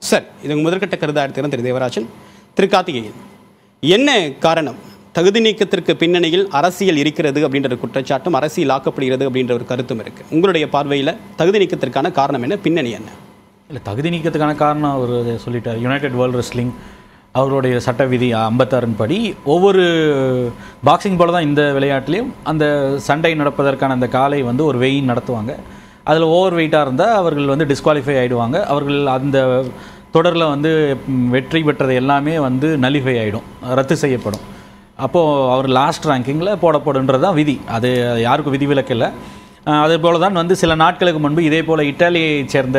Sir இது உங்க முதற்கட்ட கருதாடுத்திறன் திரு தேவராஜன் திரு கார்த்திகேயன் என்ன காரணம் தகுதி நீக்கத்திற்கு பின்னணியில் அரசியல் இருக்கிறது அப்படின்ற ஒரு குற்றச்சாட்டும் அரசியல் ஆக்கப்படுகிறது அப்படின்ற ஒரு கருத்தும் இருக்கு உங்களுடைய பார்வையில் தகுதி நீக்கத்திற்கான காரணம் என்ன பின்னணி என்ன இல்லை தகுதி நீக்கத்துக்கான காரணம் அவர் சொல்லிட்டார் யுனைடெட் வேர்ல்டு ரெஸ்லிங் அவருடைய சட்ட விதி ஐம்பத்தாறின் படி ஒவ்வொரு பாக்ஸிங் போல தான் இந்த விளையாட்டுலேயும் அந்த சண்டை நடப்பதற்கான அந்த காலை வந்து ஒரு வெயின் நடத்துவாங்க அதில் ஓவர் வெயிட்டாக இருந்தால் அவர்கள் வந்து டிஸ்குவாலிஃபை ஆகிடுவாங்க அவர்கள் அந்த தொடரில் வந்து ம், வெற்றி பெற்றது எல்லாமே வந்து நலிஃபை ஆகிடும் ரத்து செய்யப்படும் அப்போது அவர் லாஸ்ட் ரேங்கிங்கில் போடப்படுன்றது தான் விதி அது யாருக்கும் விதிவிலக்கு இல்லை அஹ் அதே போல தான் வந்து சில நாட்களுக்கு முன்பு இதே போல் இட்டாலியைச் சேர்ந்த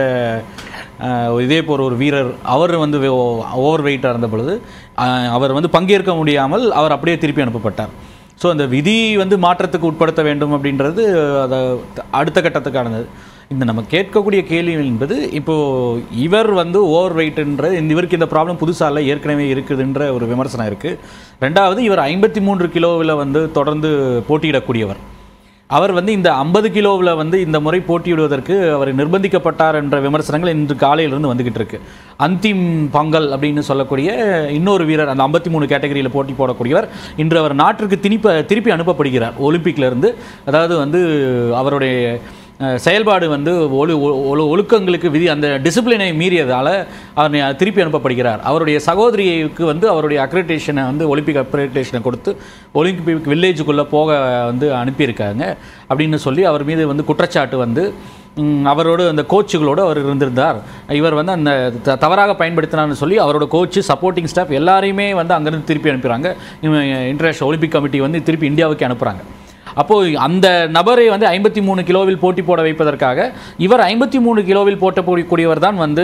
அஹ், இதே போல் ஒரு வீரர் அவர் வந்து ஓவர் வெயிட்டாக இருந்த பொழுது அஹ், அவர் வந்து பங்கேற்க முடியாமல் அவர் அப்படியே திருப்பி அனுப்பப்பட்டார் ஸோ அந்த விதி வந்து மாற்றத்துக்கு உட்படுத்த வேண்டும் அப்படின்றது அதை அடுத்த கட்டத்துக்கானது இந்த நம்ம கேட்கக்கூடிய கேள்வி என்பது இப்போது இவர் வந்து ஓவர் வெயிட்ன்ற இந்த இவருக்கு இந்த ப்ராப்ளம் புதுசாக இல்லை ஏற்கனவே இருக்குதுன்ற ஒரு விமர்சனம் இருக்குது ரெண்டாவது இவர் ஐம்பத்தி மூன்று கிலோவில் வந்து தொடர்ந்து போட்டியிடக்கூடியவர் அவர் வந்து இந்த ஐம்பது கிலோவில் வந்து இந்த முறை போட்டியிடுவதற்கு அவர் நிர்பந்திக்கப்பட்டார் என்ற விமர்சனங்கள் இன்று காலையிலிருந்து வந்துகிட்டு இருக்கு அந்திம் பங்கல் அப்படின்னு சொல்லக்கூடிய இன்னொரு வீரர் அந்த ஐம்பத்தி மூணு கேட்டகரியில் போட்டி போடக்கூடியவர் இன்று அவர் நாட்டிற்கு திருப்பி திருப்பி அனுப்பப்படுகிறார் ஒலிம்பிக்ல இருந்து அதாவது வந்து அவருடைய அஹ், செயல்பாடு வந்து ஒழு ஒ- ஒழு- ஒழுக்கங்களுக்கு விதி அந்த டிசிப்ளினை மீறியதால் அவர் நி- திருப்பி அனுப்பப்படுகிறார் அவருடைய சகோதரிக்கு வந்து அவருடைய அக்ரிடேஷனை வந்து ஒலிம்பிக் அக்ரிடேஷனை கொடுத்து ஒலிம்பிக் வில்லேஜுக்குள்ளே போக வந்து அனுப்பியிருக்காங்க அப்படின்னு சொல்லி அவர் மீது வந்து குற்றச்சாட்டு வந்து ம், அவரோடு அந்த கோச்சுகளோடு அவர் இருந்திருந்தார் இவர் வந்து அந்த த- தவறாக பயன்படுத்தினார்னு சொல்லி அவரோட கோச்சு சப்போர்ட்டிங் ஸ்டாஃப் எல்லாரையுமே வந்து அங்கேருந்து திருப்பி அனுப்புகிறாங்க இன்டர்நேஷனல் ஒலிம்பிக் கமிட்டி வந்து திருப்பி இந்தியாவுக்கு அனுப்புகிறாங்க அப்போது அந்த நபரை வந்து ஐம்பத்தி மூணு கிலோவில் போட்டி போட வைப்பதற்காக இவர் ஐம்பத்தி மூணு கிலோவில் போட்ட கூடியவர் தான் வந்து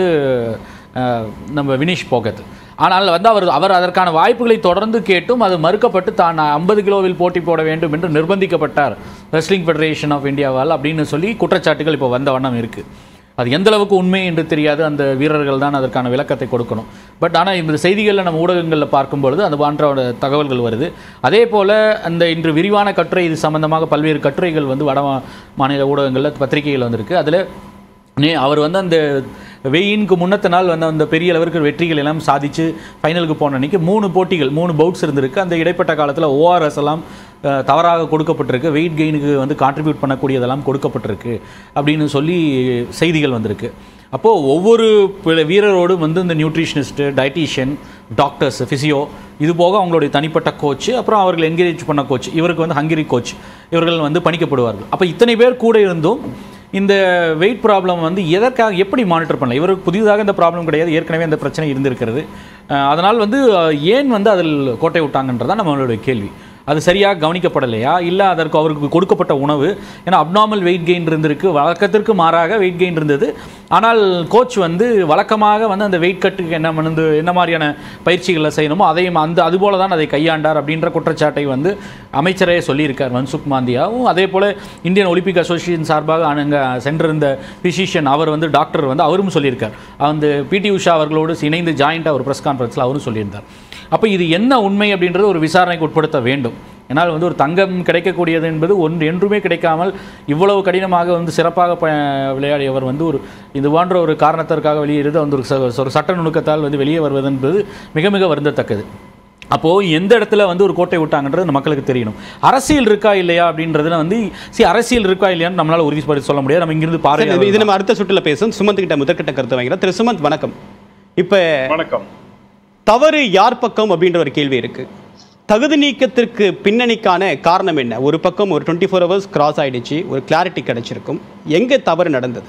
அஹ், நம்ம வினிஷ் போகத் ஆனால் வந்து அவர் அவர் அதற்கான வாய்ப்புகளை தொடர்ந்து கேட்டும் அது மறுக்கப்பட்டு தான் ஐம்பது கிலோவில் போட்டி போட வேண்டும் என்று நிர்பந்திக்கப்பட்டார் ரெஸ்லிங் ஃபெடரேஷன் ஆஃப் இந்தியாவால் அப்படின்னு சொல்லி குற்றச்சாட்டுகள் இப்போ வந்த வண்ணம் இருக்குது அது எந்த அளவுக்கு உண்மை என்று தெரியாது அந்த வீரர்கள் தான் அதற்கான விளக்கத்தை கொடுக்கணும் பட் ஆனால் இந்த செய்திகளில் நம்ம ஊடகங்களில் பார்க்கும்பொழுது அது போன்ற தகவல்கள் வருது அதே போல் அந்த இன்று விரிவான கட்டுரை இது சம்பந்தமாக பல்வேறு கட்டுரைகள் வந்து வட மா- மாநில ஊடகங்களில் பத்திரிகைகள் வந்திருக்கு அதில் நே அவர் வந்து அந்த வெயினுக்கு முன்னத்த நாள் வந்து அந்த பெரிய அளவிற்கு வெற்றிகள் எல்லாம் சாதிச்சு ஃபைனலுக்கு போன அன்னைக்கு மூணு போட்டிகள் மூணு பவுட்ஸ் இருந்திருக்கு அந்த இடைப்பட்ட காலத்தில் ஓஆர்எஸ் எல்லாம் அஹ், தவறாக கொடுக்கப்பட்டிருக்கு வெயிட் கெயினுக்கு வந்து கான்ட்ரிபியூட் பண்ணக்கூடியதெல்லாம் கொடுக்கப்பட்டிருக்கு அப்படின்னு சொல்லி செய்திகள் வந்திருக்கு அப்போது ஒவ்வொரு பிள- வீரரோடும் வந்து இந்த நியூட்ரிஷனிஸ்ட்டு டயட்டீஷியன் டாக்டர்ஸ் ஃபிசியோ இது போக அவங்களுடைய தனிப்பட்ட கோச் அப்புறம் அவர்கள் என்கரேஜ் பண்ண கோச் இவருக்கு வந்து ஹங்கரி கோச் இவர்கள் வந்து பணிக்கப்படுவார்கள் அப்போ இத்தனை பேர் கூட இருந்தும் இந்த வெயிட் ப்ராப்ளம் வந்து எதற்காக எப்படி மானிட்டர் பண்ணலாம் இவருக்கு புதிதாக இந்த ப்ராப்ளம் கிடையாது ஏற்கனவே அந்த பிரச்சனை இருந்திருக்கிறது அஹ் அதனால் வந்து அஹ், ஏன் வந்து அதில் கோட்டை விட்டாங்கன்றதான் நம்மளுடைய கேள்வி அது சரியாக கவனிக்கப்படலையா இல்லை அதற்கு அவருக்கு கொடுக்கப்பட்ட உணவு ஏன்னா அப்நார்மல் வெயிட் கெயின் இருந்திருக்கு வழக்கத்திற்கு மாறாக வெயிட் கெயின் இருந்தது ஆனால் கோச் வந்து வழக்கமாக வந்து அந்த வெயிட் கட்டுக்கு என்ன வந்து என்ன மாதிரியான பயிற்சிகளை செய்யணுமோ அதையும் அந்த அதுபோல தான் அதை கையாண்டார் அப்படின்ற குற்றச்சாட்டை வந்து அமைச்சரே சொல்லியிருக்கார் மன்சுக் மாந்தியாவும் அதே போல் இந்தியன் ஒலிம்பிக் அசோசியேஷன் சார்பாக அங்கே சென்றிருந்த பிசிஷியன் அவர் வந்து டாக்டர் வந்து அவரும் சொல்லியிருக்கார் அந்த பிடி உஷா அவர்களோடு இணைந்து ஜாயிண்ட்டாக ஒரு ப்ரெஸ் கான்ஃபரன்ஸில் அவரும் சொல்லியிருந்தார் அப்போ இது என்ன உண்மை அப்படின்றது ஒரு விசாரணைக்கு உட்படுத்த வேண்டும் ஏன்னால் வந்து ஒரு தங்கம் கிடைக்கக்கூடியது என்பது ஒன்று என்றுமே கிடைக்காமல் இவ்வளவு கடினமாக வந்து சிறப்பாக ப விளையாடியவர் வந்து ஒரு இது போன்ற ஒரு காரணத்திற்காக வெளியேறது வந்து ஒரு ச- ஒரு சட்ட நுணுக்கத்தால் வந்து வெளியே வருவது என்பது மிக மிக வருந்தத்தக்கது அப்போது எந்த இடத்துல வந்து ஒரு கோட்டை விட்டாங்கன்றது நம்ம மக்களுக்கு தெரியணும் அரசியல் இருக்கா இல்லையா அப்படின்றதுல வந்து சி அரசியல் இருக்கா இல்லையான்னு நம்மளால உறுதிப்படுத்தி சொல்ல முடியாது நம்ம இங்கிருந்து சரி, பார்வை இது நம்ம அடுத்த சுற்றுல பேசும் சுமந்த் கிட்ட முதற்கட்ட கருத்து வாங்கிறோம் திரு சுமந்த் வணக்கம் இப்போ வணக்கம் தவறு யார் பக்கம் அப்படின்ற ஒரு கேள்வி இருக்கு தகுதி நீக்கத்திற்கு பின்னணிக்கான காரணம் என்ன ஒரு பக்கம் ஒரு டுவெண்ட்டி ஃபோர் ஹவர்ஸ் கிராஸ் ஆயிடுச்சு ஒரு கிளாரிட்டி கிடைச்சிருக்கும் எங்க தவறு நடந்தது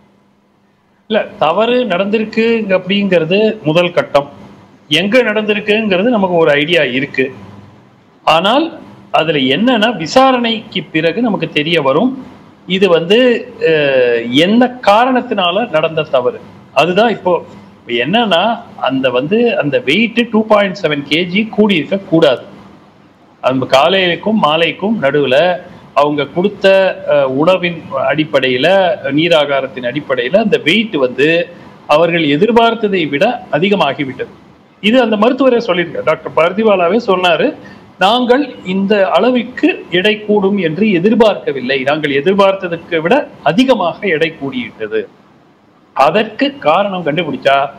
இல்ல தவறு நடந்திருக்கு அப்படிங்கிறது முதல் கட்டம் எங்க நடந்திருக்குங்கிறது நமக்கு ஒரு ஐடியா இருக்கு ஆனால் அதுல என்னன்னா விசாரணைக்கு பிறகு நமக்கு தெரிய வரும் இது வந்து அஹ், என்ன காரணத்தினால நடந்த தவறு அதுதான் இப்போ இப்ப என்னன்னா அந்த வந்து அந்த weight two point seven KG கூடி இருக்க கூடாது அந்த காலையிலுக்கும் மாலைக்கும் நடுவுல அவங்க கொடுத்த அஹ், உணவின் அடிப்படையில நீராகாரத்தின் அடிப்படையில அந்த வெயிட் வந்து அவர்கள் எதிர்பார்த்ததை விட அதிகமாகிவிட்டது இது அந்த மருத்துவரே சொல்லியிருக்கார் டாக்டர் பர்திவாலாவே சொன்னாரு நாங்கள் இந்த அளவிற்கு எடை கூடும் என்று எதிர்பார்க்கவில்லை நாங்கள் எதிர்பார்த்ததுக்கு விட அதிகமாக எடை கூடிவிட்டது அதற்கு காரணம் கண்டுபிடிச்சா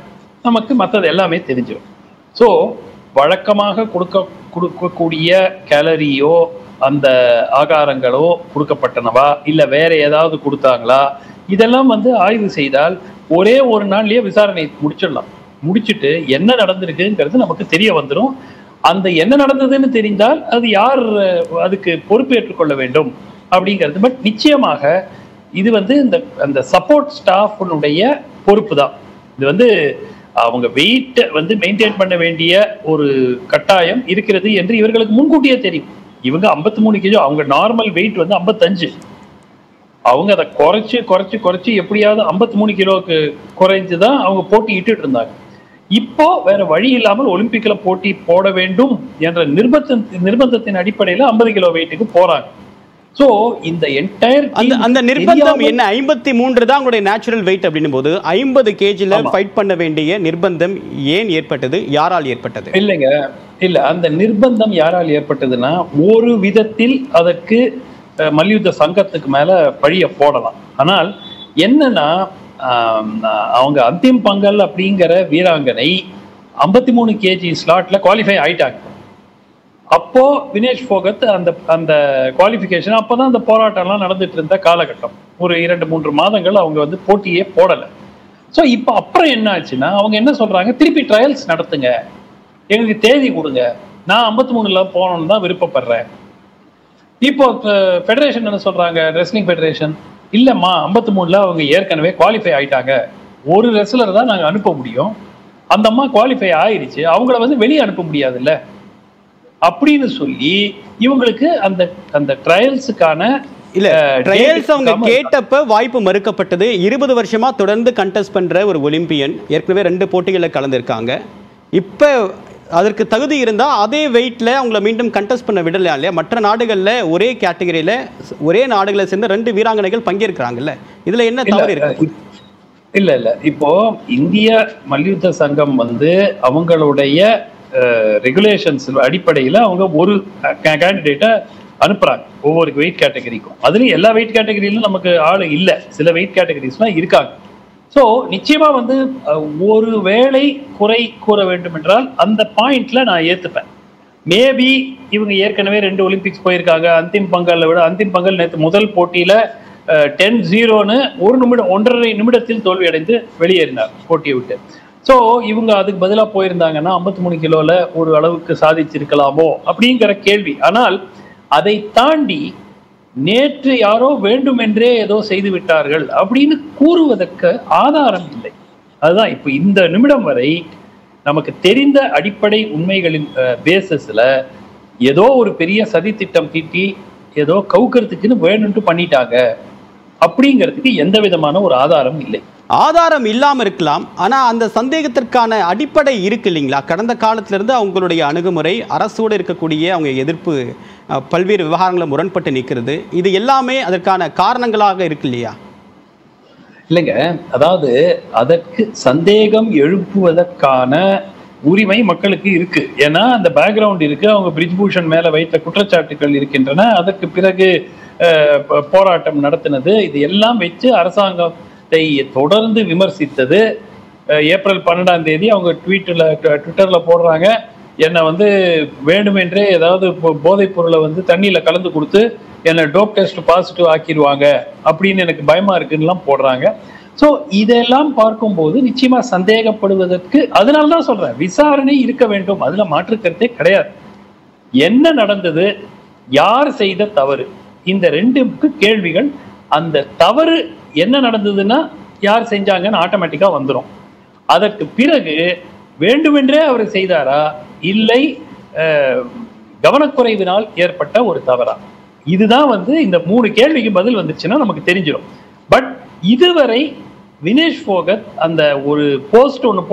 நமக்கு மற்றது எல்லாமே தெரிஞ்சிடும் ஸோ வழக்கமாக கொடுக்க கொடுக்கக்கூடிய கேலரியோ அந்த ஆகாரங்களோ கொடுக்கப்பட்டனவா இல்லை வேற ஏதாவது கொடுத்தாங்களா இதெல்லாம் வந்து ஆய்வு செய்தால் ஒரே ஒரு நாள்லயே விசாரணை முடிச்சிடலாம் முடிச்சிட்டு என்ன நடந்திருக்குங்கிறது நமக்கு தெரிய வந்துடும் அந்த என்ன நடந்ததுன்னு தெரிந்தால் அது யார் அஹ், அதுக்கு பொறுப்பேற்றுக் கொள்ள வேண்டும் அப்படிங்கிறது பட் நிச்சயமாக இது வந்து இந்த அந்த சப்போர்ட் ஸ்டாஃபினுடைய பொறுப்பு தான் இது வந்து அவங்க வெயிட் வந்து மெயின்டைன் பண்ண வேண்டிய ஒரு கட்டாயம் இருக்கிறது என்று இவர்களுக்கு முன்கூட்டியே தெரியும் இவங்க 53 மூணு கிலோ அவங்க நார்மல் வெயிட் வந்து 55 அவங்க அதை குறைச்சு குறைச்சு குறைச்சு எப்படியாவது 53 மூணு கிலோவுக்கு குறைஞ்சு தான் அவங்க போட்டி இட்டுட்டு இருந்தாங்க இப்போ வேற வழி இல்லாமல் ஒலிம்பிக்ல போட்டி போட வேண்டும் என்ற நிர்பந்த நிர்பந்தத்தின் அடிப்படையில 50 கிலோ வெயிட்டுக்கு போறாங்க சோ இந்த என்டையர் அந்த அந்த நிர்பந்தம் என்ன ஐம்பத்தி மூன்று தான் உங்களுடைய நேச்சுரல் வெயிட் அப்படின்னும் போது ஐம்பது கேஜில ஆமா. ஃபைட் பண்ண வேண்டிய நிர்பந்தம் ஏன் ஏற்பட்டது யாரால் ஏற்பட்டது இல்லைங்க இல்ல அந்த நிர்பந்தம் யாரால் ஏற்பட்டதுன்னா ஒரு விதத்தில் அதற்கு அஹ், மல்யுத்த சங்கத்துக்கு மேல பழிய போடலாம் ஆனால் என்னன்னா ஆம், அவங்க அந்திம் பங்கல் அப்படிங்கிற வீராங்கனை 53 மூணு கேஜி ஸ்லாட்ல குவாலிஃபை ஆயிட்டாங்க அப்போ வினேஷ் போகத் அந்த அந்த குவாலிஃபிகேஷன் அப்பதான் அந்த போராட்டம்லாம் நடந்துட்டு இருந்த காலகட்டம் ஒரு இரண்டு மூன்று மாதங்கள் அவங்க வந்து போட்டியே போடலை ஸோ இப்போ அப்புறம் என்ன ஆச்சுன்னா அவங்க என்ன சொல்றாங்க திருப்பி ட்ரையல்ஸ் நடத்துங்க எங்களுக்கு தேதி கொடுங்க நான் 53 மூணுல போகணும்னு தான் விருப்பப்படுறேன் இப்போ ஃபெடரேஷன் என்ன சொல்றாங்க ரெஸ்லிங் ஃபெடரேஷன் இல்லம்மா 53 மூணுல அவங்க ஏற்கனவே குவாலிஃபை ஆயிட்டாங்க ஒரு ரெஸ்லர் தான் நாங்க அனுப்ப முடியும் அந்த அம்மா குவாலிஃபை ஆயிருச்சு அவங்கள வந்து வெளியே அனுப்ப முடியாதுல்ல அப்படின்னு சொல்லி இவங்களுக்கு அந்த அந்த ட்ரையல்ஸுக்கான இல்ல அஹ், ட்ரையல்ஸ் date அவங்க கொடுக்காம கேட்டப்ப வாய்ப்பு மறுக்கப்பட்டது இருபது வருஷமா தொடர்ந்து கண்டெஸ்ட் பண்ற ஒரு ஒலிம்பியன் ஏற்கனவே ரெண்டு போட்டிகளில் கலந்துருக்காங்க இப்ப அதற்கு தகுதி இருந்தா அதே வெயிட்ல அவங்கள மீண்டும் கண்டெஸ்ட் பண்ண விடலாம் இல்லையா மற்ற நாடுகள்ல ஒரே கேட்டகரியில ஒரே நாடுகளை சேர்ந்த ரெண்டு வீராங்கனைகள் பங்கேற்கிறாங்கல்ல இதுல என்ன இல்ல, தவறு இருக்கு இல்ல இல்ல இப்போ இந்திய மல்யுத்த சங்கம் வந்து அவங்களுடைய ரெகுலேஷன்ஸ் அடிப்படையில அவங்க ஒரு கேண்டிடேட்டை அனுப்புறாங்க ஒவ்வொரு வெயிட் கேட்டகரிக்கும் அதுலயும் எல்லா வெயிட் கேட்டகரியிலும் நமக்கு ஆள் இல்ல சில வெயிட் கேட்டகரிஸ்லாம் இருக்காங்க ஸோ நிச்சயமா வந்து அஹ், ஒரு வேளை குறை கூற வேண்டும் என்றால் அந்த பாயிண்ட்ல நான் ஏத்துப்பேன் மேபி இவங்க ஏற்கனவே ரெண்டு ஒலிம்பிக்ஸ் போயிருக்காங்க அந்திம் பங்கல்ல விட அந்திம் பங்கல் நேற்று முதல் போட்டியில டென் ஜீரோன்னு ஒரு நிமிடம் ஒன்றரை நிமிடத்தில் தோல்வி அடைந்து வெளியேறினார் போட்டியை விட்டு ஸோ இவங்க அதுக்கு பதிலாக போயிருந்தாங்கன்னா 53 மூணு கிலோல ஒரு அளவுக்கு சாதிச்சிருக்கலாமோ அப்படிங்கிற கேள்வி ஆனால் அதை தாண்டி நேற்று யாரோ வேண்டுமென்றே ஏதோ செய்து விட்டார்கள் அப்படின்னு கூறுவதற்கு ஆதாரம் இல்லை அதுதான் இப்போ இந்த நிமிடம் வரை நமக்கு தெரிந்த அடிப்படை உண்மைகளின் பேசஸ்ல ஏதோ ஒரு பெரிய சதித்திட்டம் தீட்டி ஏதோ கவுக்கிறதுக்குன்னு வேணும்ட்டு பண்ணிட்டாங்க அப்படிங்கிறதுக்கு எந்த விதமான ஒரு ஆதாரம் இல்லை ஆதாரம் இல்லாம இருக்கலாம் ஆனா அந்த சந்தேகத்திற்கான அடிப்படை இருக்கு இல்லைங்களா கடந்த காலத்துல இருந்து அவங்களுடைய அணுகுமுறை அரசோடு இருக்கக்கூடிய அவங்க எதிர்ப்பு அஹ், பல்வேறு விவகாரங்களை முரண்பட்டு நிற்கிறது இது எல்லாமே அதற்கான காரணங்களாக இருக்கு இல்லையா இல்லைங்க அதாவது அதற்கு சந்தேகம் எழுப்புவதற்கான உரிமை மக்களுக்கு இருக்கு ஏன்னா அந்த பேக்ரவுண்ட் இருக்கு அவங்க பிரிஜ்பூஷன் மேல வைத்த குற்றச்சாட்டுகள் இருக்கின்றன அதற்கு பிறகு அஹ், ப- போராட்டம் நடத்தினது இது எல்லாம் வச்சு அரசாங்கத்தை தொடர்ந்து விமர்சித்தது அஹ், ஏப்ரல் பன்னெண்டாம் தேதி அவங்க ட்வீட்டில் ட்விட்டர்ல போடுறாங்க என்னை வந்து வேண்டுமென்றே ஏதாவது போ- போதைப் பொருளை வந்து தண்ணியில கலந்து கொடுத்து என்னை டோப் டெஸ்ட் பாசிட்டிவ் ஆக்கிடுவாங்க அப்படின்னு எனக்கு பயமா இருக்குன்னுலாம் போடுறாங்க ஸோ இதெல்லாம் பார்க்கும்போது நிச்சயமா சந்தேகப்படுவதற்கு அதனால தான் சொல்றேன் விசாரணை இருக்க வேண்டும் அதுல மாற்று கருத்தே கிடையாது என்ன நடந்தது யார் செய்த தவறு இந்த ரெண்டுக்கு கேள்விகள் அந்த தவறு என்ன நடந்ததுன்னா யார் செஞ்சாங்கன்னு ஆட்டோமேட்டிக்கா வந்துடும் அதற்கு பிறகு வேண்டுமென்றே அவர் செய்தாரா இல்லை அஹ், கவனக்குறைவினால் ஏற்பட்ட ஒரு தவறா இதுதான் வந்து இந்த மூணு கேள்விக்கு பதில் வந்துச்சுன்னா நமக்கு தெரிஞ்சிடும் பட் இதுவரை வினேஷ் போகத் அந்த ஒரு போஸ்ட் ஒன்று